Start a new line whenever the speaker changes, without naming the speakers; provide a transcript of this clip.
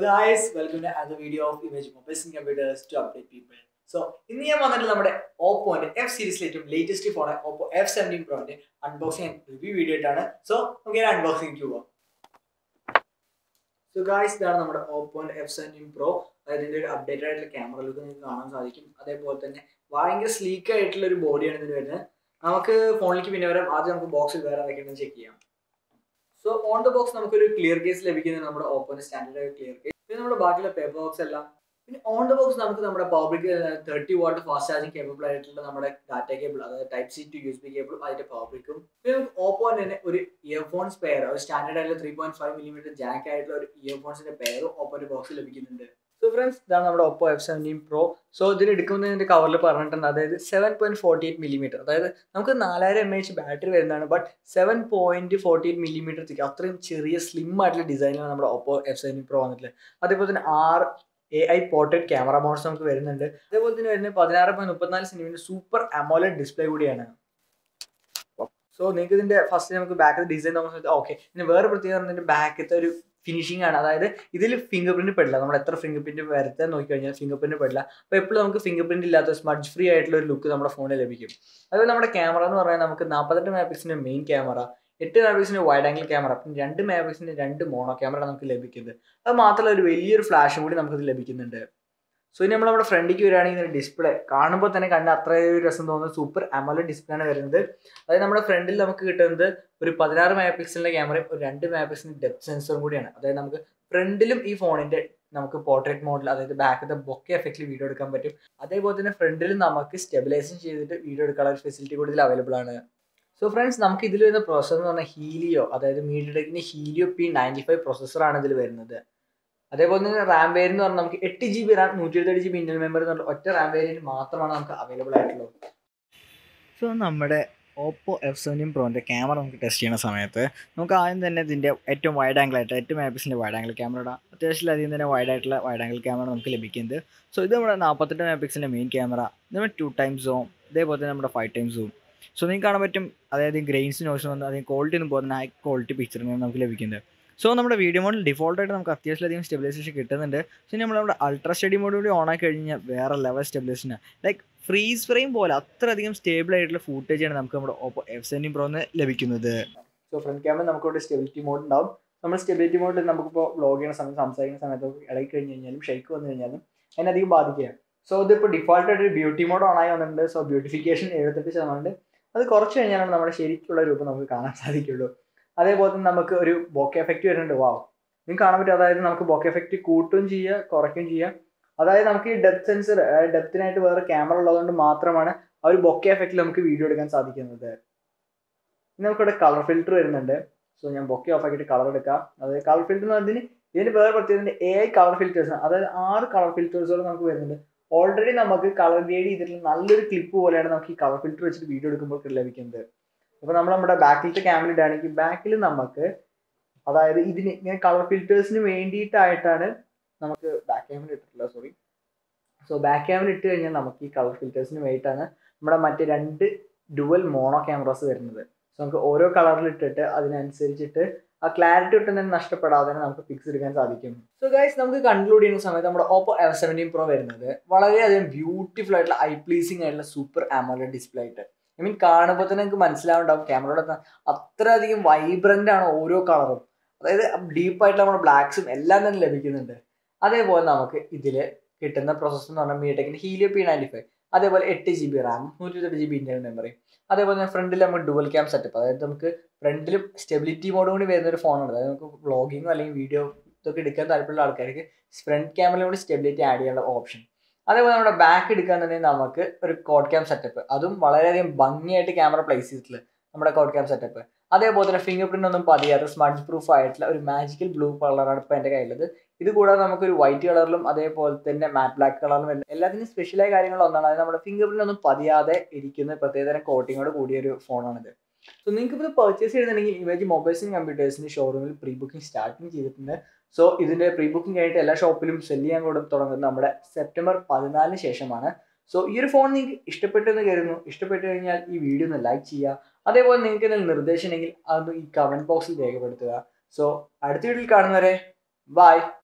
guys welcome to അത് video of image mobiles computers to update people so ഇന്ന് ഞാൻ വന്നിട്ട് നമ്മുടെ ഓപ്പോന്റെ എഫ് സീരീസിലെ ഏറ്റവും latest phone Oppo F seventeen പ്രോന്റെ അൺബോക്സിംഗ് ആൻഡ് റിവ്യൂ വീഡിയോ ആയിട്ടാണ് സോ നമുക്ക് അൺബോക്സിംഗ് പോവാം സോ ഗായ്സ് ഇതാണ് നമ്മുടെ ഓപ്പോന്റെ എഫ് സെവൻറ്റീൻ പ്രോ അതിന്റെ ഒരു അപ്ഡേറ്റഡ് ആയിട്ടുള്ള ക്യാമറ ലുക്ക് നിങ്ങൾക്ക് കാണാൻ സാധിക്കും അതേപോലെ തന്നെ ഭയങ്കര സ്ലീക്ക് ആയിട്ടുള്ള ഒരു ബോഡിയാണ് ഇതിന് വരുന്നത് നമുക്ക് ഫോണിലേക്ക് പിന്നെ വരാം ആദ്യം നമുക്ക് ബോക്സിൽ വേറെ എന്തൊക്കെയാണെന്ന് ചെക്ക് ചെയ്യാം സോ ഓൺ ദ ബോക്സ് നമുക്കൊരു ക്ലിയർ കേസ് ലഭിക്കുന്നത് നമ്മുടെ ഓപ്പോന്റെ സ്റ്റാൻഡേർഡ് ക്ലിയർ കേസ് പിന്നെ നമ്മുടെ ബാക്കിയുള്ള പേപ്പർ ബോക്സ് എല്ലാം പിന്നെ ഓൺ ദ ബോക്സ് നമുക്ക് നമ്മുടെ പബ്ലിക് thirty watt fast charging cable ആയിട്ടുള്ള നമ്മുടെ ഡാറ്റ കേബിൾ അതായത് type C to U S B കേബിളും അതിന്റെ പബ്ലിക്കും പിന്നെ നമുക്ക് ഓപ്പോന്റെ തന്നെ ഒരു ഇയർഫോൺസ് പെയർ ഒരു സ്റ്റാൻഡേർഡ് ആയിട്ടുള്ള three point five millimetre jack ആയിട്ടുള്ള ഒരു ഇയർഫോൺസിന്റെ പെയറും ഓപ്പോന്റെ ബോക്സിൽ ലഭിക്കുന്നുണ്ട് സോ ഫ്രണ്ട്സ് ഇതാണ് നമ്മുടെ Oppo F seventeen pro so ഇതിൽ എടുക്കുന്നതിന്റെ കവറിൽ പറഞ്ഞിട്ടുണ്ട് അതായത് seven point forty eight millimetre അതായത് നമുക്ക് നാലായിരം എം എച്ച് ബാറ്ററി വരുന്നതാണ് but seven point forty eight millimetre thick അത്രയും ചെറിയ സ്ലിം ആയിട്ടുള്ള ഡിസൈനാണ് നമ്മുടെ ഒപ്പോ എഫ് സെവൻറ്റീൻ പ്രോ വന്നിട്ടുള്ളത് അതേപോലെ തന്നെ ആറ് A I portrait camera modes നമുക്ക് വരുന്നുണ്ട് അതേപോലെ തന്നെ വരുന്നത് പതിനാറ് പോയിന്റ് മുപ്പത്തിനാല് സെന്റിമീറ്റർ സൂപ്പർ അമോലഡ് ഡിസ്പ്ലേ കൂടിയാണ് സോ നിങ്ങൾക്ക് ഇതിന്റെ ഫസ്റ്റ് നമുക്ക് ബാക്ക് ഡിസൈൻ നോക്കാൻ ഓക്കെ പിന്നെ വേറെ പ്രത്യേകത ഇതിന്റെ ബാക്കത്തെ ഒരു ഫിനിഷിംഗ് ആണ് അതായത് ഇതിൽ ഫിംഗർ പ്രിന്റ് പെടില്ല നമ്മൾ എത്ര ഫിംഗർ പ്രിന്റ് വരത്തെ നോക്കി കഴിഞ്ഞാൽ ഫിംഗർ പ്രിന്റ് പെടില്ല അപ്പോൾ എപ്പോഴും നമുക്ക് ഫിംഗർ പ്രിന്റ് ഇല്ലാത്ത സ്മഡ്ജ് ഫ്രീ ആയിട്ടുള്ള ഒരു ലുക്ക് നമ്മുടെ ഫോണിൽ ലഭിക്കും അതുപോലെ നമ്മുടെ ക്യാമറ എന്ന് പറഞ്ഞാൽ നമുക്ക് നാൽപ്പത്തെട്ട് മെഗാ പിക്സിന്റെ മെയിൻ ക്യാമറ എട്ട് മെഗാ പിക്സിന്റെ വൈഡ് ആംഗിൾ ക്യാമറ പിന്നെ രണ്ട് മെഗാ പിക്സിന്റെ രണ്ട് മോണോ ക്യാമറ നമുക്ക് ലഭിക്കുന്നത് അത് മാത്രമല്ല ഒരു വലിയൊരു ഫ്ലാഷും കൂടി നമുക്ക് ലഭിക്കുന്നുണ്ട് സോ ഇനി നമ്മൾ നമ്മുടെ ഫ്രണ്ടിലേക്ക് വരികയാണെങ്കിൽ ഡിസ്പ്ലേ കാണുമ്പോൾ തന്നെ കണ്ട അത്രയും രസം തോന്നുന്ന സൂപ്പർ അമല ഡിസ്പ്ലേ ആണ് വരുന്നത് അതായത് നമ്മുടെ ഫ്രണ്ടിൽ നമുക്ക് കിട്ടുന്നത് ഒരു പതിനാറ് മെഗാ പിക്സലിന്റെ ക്യാമറയും ഒരു രണ്ട് മെഗാ പിക്സലിന്റെ ഡെപ്ത് സെൻസറും കൂടിയാണ് അതായത് നമുക്ക് ഫ്രണ്ടിലും ഈ ഫോണിന്റെ നമുക്ക് പോർട്രേറ്റ് മോഡിൽ അതായത് ബാക്കത്തെ ബൊക്കെ എഫക്റ്റിൽ വീഡിയോ എടുക്കാൻ പറ്റും അതേപോലെ തന്നെ ഫ്രണ്ടിലും നമുക്ക് സ്റ്റെബിലൈസേഷൻ ചെയ്തിട്ട് വീഡിയോ എടുക്കാനുള്ള ഒരു ഫെസിലിറ്റി കൂടി ഇതിൽ അവൈലബിൾ ആണ് സോ ഫ്രണ്ട്സ് നമുക്ക് ഇതിൽ വരുന്ന പ്രോസസ്സർ എന്ന് പറഞ്ഞാൽ ഹീലിയോ അതായത് മീഡിയടെക്കിന്റെ ഹീലിയോ പി നയൻറ്റി ഫൈവ് പ്രോസസ്സറാണ് ഇതിൽ വരുന്നത് അതേപോലെ തന്നെ റാം വേരിയന്റ് എന്ന് പറഞ്ഞാൽ നമുക്ക് എട്ട് ജി ബി റാം നൂറ്റി എഴുപത്തി ജി ബി ഇന്റൽ മെമ്മറി എന്ന് പറഞ്ഞാൽ ഒറ്റ റാം വേരിയന്റ് മാത്രമാണ് നമുക്ക് അവൈലബിൾ ആയിട്ടുള്ളത്
സോ നമ്മുടെ ഓപ്പോ എഫ് സെവൻറ്റീൻ പ്രോൻ്റെ ക്യാമറ നമുക്ക് ടെസ്റ്റ് ചെയ്യുന്ന സമയത്ത് നമുക്ക് ആദ്യം തന്നെ ഇതിൻ്റെ ഏറ്റവും വൈഡ് ആംഗിൾ ആയിട്ട് എട്ട് മെഗാ പിക്സലിൻ്റെ വൈഡ് ആംഗിൾ ക്യാമറ ഇടാം അത്യാവശ്യത്തിലധികം തന്നെ വൈഡ് ആയിട്ടുള്ള വൈഡ് ആംഗിൾ ക്യാമറ നമുക്ക് ലഭിക്കുന്നത് സോ ഇത് നമ്മുടെ നാൽപ്പത്തെട്ട് മെഗാ പിക്സലിൻ്റെ മെയിൻ ക്യാമറ ഇത് നമ്മുടെ ടു ടൈം സോം ഇതേപോലെ തന്നെ നമ്മുടെ ഫൈവ് ടൈം സൂം സോ നിങ്ങൾക്ക് കാണാൻ പറ്റും അതായത് ഗ്രെയിൻസ് നോഷൻ വന്ന് അതായത് ക്വാളിറ്റി ഒന്നും പോകുന്ന ഹൈ ക്വാളിറ്റി പിക്ചറിനാണ് നമുക്ക് ലഭിക്കുന്നത് സോ നമ്മുടെ വീഡിയോ മോഡിൽ ഡിഫോൾട്ടായിട്ട് നമുക്ക് അത്യാവശ്യത്തിലധികം സ്റ്റെബിലൈസേഷൻ കിട്ടുന്നുണ്ട് സോ നമ്മൾ നമ്മുടെ അൾട്രാ സ്റ്റഡി മോഡ് കൂടി ഓൺ ആക്കി കഴിഞ്ഞാൽ വേറെ level stabilization like freeze frame പോലെ അത്രയധികം സ്റ്റേബിൾ ആയിട്ടുള്ള ഫൂട്ടേജാണ് നമുക്ക് നമ്മുടെ ഓപ്പോ എഫ് സെവൻറ്റീൻ പ്രോന്ന് ലഭിക്കുന്നത്
സോ ഫ്രണ്ട് ക്യാമറ നമുക്കിവിടെ സ്റ്റെബിലിറ്റി മോഡ് ഉണ്ടാവും നമ്മൾ സ്റ്റെബിലിറ്റി മോഡ് നമുക്കിപ്പോൾ വ്ലോഗ് ചെയ്യുന്ന സമയത്ത് സംസാരിക്കുന്ന സമയത്ത് ഇളകി കഴിഞ്ഞ് കഴിഞ്ഞാലും ഷെയ്ക്ക് വന്നു കഴിഞ്ഞാലും അതിനധികം ബാധിക്കുക സോ ഇതിപ്പോൾ ഡിഫോൾട്ട് ആയിട്ട് ഒരു ബ്യൂട്ടി മോഡ് ഓൺ ആയി വന്നിട്ടുണ്ട് സോ ബ്യൂട്ടിഫിക്കേഷൻ എഴുപത്തെട്ട് ശതമാനം അത് കുറച്ച് കഴിഞ്ഞാലാണ് നമ്മുടെ ശരിക്കുള്ള രൂപം നമുക്ക് കാണാൻ സാധിക്കുള്ളൂ അതേപോലെ തന്നെ നമുക്ക് ഒരു ബോക്കെ എഫക്റ്റ് വരുന്നുണ്ട് വാവ് നിങ്ങൾക്ക് കാണാൻ പറ്റും അതായത് നമുക്ക് ബോക്കെ എഫക്റ്റ് കൂട്ടുകയും ചെയ്യുക കുറയ്ക്കുകയും ചെയ്യുക അതായത് നമുക്ക് ഈ ഡെപ്ത് സെൻസർ ഡെപ്തിനായിട്ട് വേറെ ക്യാമറ ഉള്ളതുകൊണ്ട് മാത്രമാണ് ആ ഒരു ബൊക്കെ എഫക്റ്റിൽ നമുക്ക് വീഡിയോ എടുക്കാൻ സാധിക്കുന്നത് ഇനി നമുക്കിവിടെ കളർ ഫിൽറ്റർ വരുന്നുണ്ട് സോ ഞാൻ ബൊക്കെ ഓഫ് ആക്കിയിട്ട് കളർ എടുക്കാം അതായത് കളർ ഫിൽറ്റർ എന്ന് പറഞ്ഞതിന് ഇതിന് വേറെ പ്രത്യേകത എ ഐ കളർ ഫിൽറ്റേഴ്സ് അതായത് ആറ് കളർ ഫിൽറ്റേഴ്സുകൾ നമുക്ക് വരുന്നുണ്ട് ഓൾറെഡി നമുക്ക് കളർ ഗ്രേഡ് ചെയ്തിട്ടുള്ള നല്ലൊരു ക്ലിപ്പ് പോലെയാണ് നമുക്ക് ഈ കളർ ഫിൽറ്റർ വെച്ചിട്ട് വീഡിയോ എടുക്കുമ്പോൾ ലഭിക്കുന്നത് അപ്പോൾ നമ്മൾ നമ്മുടെ ബാക്കിലത്തെ ക്യാമറ ഇടുകയാണെങ്കിൽ ബാക്കിൽ നമുക്ക് അതായത് ഇതിന് ഇങ്ങനെ കളർ ഫിൽറ്റേഴ്സിന് വേണ്ടിയിട്ടായിട്ടാണ് നമുക്ക് ബാക്ക് ക്യാമറ ഇട്ടിട്ടുള്ളത് സോറി സോ ബാക്ക് ക്യാമറ ഇട്ട് കഴിഞ്ഞാൽ നമുക്ക് ഈ കളർ ഫിൽറ്റേഴ്സിന് വേണ്ടിയിട്ടാണ് നമ്മുടെ മറ്റേ രണ്ട് ഡുവൽ മോണോ ക്യാമറാസ് വരുന്നത് സോ നമുക്ക് ഓരോ കളറിൽ ഇട്ടിട്ട് അതിനനുസരിച്ചിട്ട് ആ ക്ലാരിറ്റി ഒട്ടും തന്നെ നഷ്ടപ്പെടാതെ തന്നെ നമുക്ക് ഫിക്സ് എടുക്കാൻ സാധിക്കും സോ ഗൈസ് നമുക്ക് കൺക്ലൂഡ് ചെയ്യുന്ന സമയത്ത് നമ്മുടെ ഓപ്പോ എഫ് സെവൻറ്റീൻ പ്രോ വരുന്നത് വളരെയധികം ബ്യൂട്ടിഫുൾ ആയിട്ടുള്ള ഐ പ്ലീസിങ് ആയിട്ടുള്ള സൂപ്പർ ആമോല ഡിസ്പ്ലേ ആയിട്ട് ഐ മീൻ കാണുമ്പോൾ തന്നെ നിങ്ങൾക്ക് മനസ്സിലാവുണ്ടാവും ക്യാമറയുടെ അത്രയധികം വൈബ്രന്റ് ആണ് ഓരോ കളറും അതായത് ഡീപ്പായിട്ടുള്ള നമ്മുടെ ബ്ലാക്സും എല്ലാം തന്നെ ലഭിക്കുന്നുണ്ട് അതേപോലെ നമുക്ക് ഇതിൽ കിട്ടുന്ന പ്രോസസ്സർ എന്ന് പറഞ്ഞാൽ മീടെക്കിൻ്റെ ഹീലിയോ പി നയൻറ്റി ഫൈവ് അതേപോലെ എട്ട് ജി ബി റാം നൂറ്റി ഇരുപത്തെട്ട് ജി ബി ഇന്റർണൽ മെമ്മറി അതേപോലെ തന്നെ ഫ്രണ്ടിൽ നമുക്ക് ഡുവൽ ക്യാം സെറ്റപ്പ് അതായത് നമുക്ക് ഫ്രണ്ടിലും സ്റ്റെബിലിറ്റി മോഡ് കൂടി വരുന്ന ഒരു ഫോണാണ് അതായത് നമുക്ക് വ്ളോഗിങ്ങോ അല്ലെങ്കിൽ വീഡിയോ ഇതൊക്കെ എടുക്കാൻ താല്പര്യമുള്ള ആൾക്കാർക്ക് ഫ്രണ്ട് ക്യാമറയിൽ കൂടി സ്റ്റെബിലിറ്റി ആഡ് ചെയ്യാനുള്ള ഓപ്ഷൻ അതേപോലെ നമ്മുടെ ബാക്ക് എടുക്കാന്നുണ്ടെങ്കിൽ നമുക്ക് ഒരു കോഡ് ക്യാം സെറ്റപ്പ് അതും വളരെയധികം ഭംഗിയായിട്ട് ക്യാമറ പ്ലേസ് ചെയ്തിട്ടുള്ളത് നമ്മുടെ കോഡ് ക്യാം സെറ്റപ്പ് അതേപോലെ തന്നെ ഫിംഗർ പ്രിന്റ് ഒന്നും പതിയാത്ത സ്മഡ്ജ് പ്രൂഫ് ആയിട്ടുള്ള ഒരു മാജിക്കൽ ബ്ലൂ കളറാണ് ഇപ്പോൾ എൻ്റെ കയ്യിലുള്ളത് ഇത് കൂടാതെ നമുക്ക് ഒരു വൈറ്റ് കളറിലും അതേപോലെ തന്നെ മാറ്റ് ബ്ലാക്ക് കളറിലും വരുന്ന എല്ലാത്തിനും സ്പെഷ്യലായ കാര്യങ്ങൾ ഒന്നാണ് അതായത് നമ്മുടെ ഫിംഗർ പ്രിന്റ് ഒന്നും പതിയാതെ ഇരിക്കുന്ന പ്രത്യേകതരം കോട്ടിങ്ങോട് കൂടിയ ഒരു ഫോണാണിത് സോ നിങ്ങൾക്ക് ഇത് പർച്ചേസ് ചെയ്യുന്നുണ്ടെങ്കിൽ ഇമേജ് മൊബൈൽസിനും കമ്പ്യൂട്ടേഴ്സിന് ഷോറൂമിൽ പ്രീ ബുക്കിംഗ് സ്റ്റാർട്ടിങ് ചെയ്തിട്ടുണ്ട് സോ ഇതിന്റെ പ്രീ ബുക്കിംഗ് ആയിട്ട് എല്ലാ ഷോപ്പിലും സെല് ചെയ്യാൻ കൂടെ തുടങ്ങുന്നത് നമ്മുടെ സെപ്റ്റംബർ പതിനാലിന് ശേഷമാണ് സോ ഈ ഒരു ഫോൺ നിങ്ങൾക്ക് ഇഷ്ടപ്പെട്ടെന്ന് കരുതുന്നു ഇഷ്ടപ്പെട്ടു കഴിഞ്ഞാൽ ഈ വീഡിയോ ഒന്ന് ലൈക്ക് ചെയ്യുക അതേപോലെ നിങ്ങൾക്ക് എന്തെങ്കിലും നിർദ്ദേശം ഉണ്ടെങ്കിൽ അത് ഈ കമന്റ് ബോക്സിൽ രേഖപ്പെടുത്തുക സോ അടുത്ത വീഡിയോയിൽ കാണുന്നവരെ ബൈ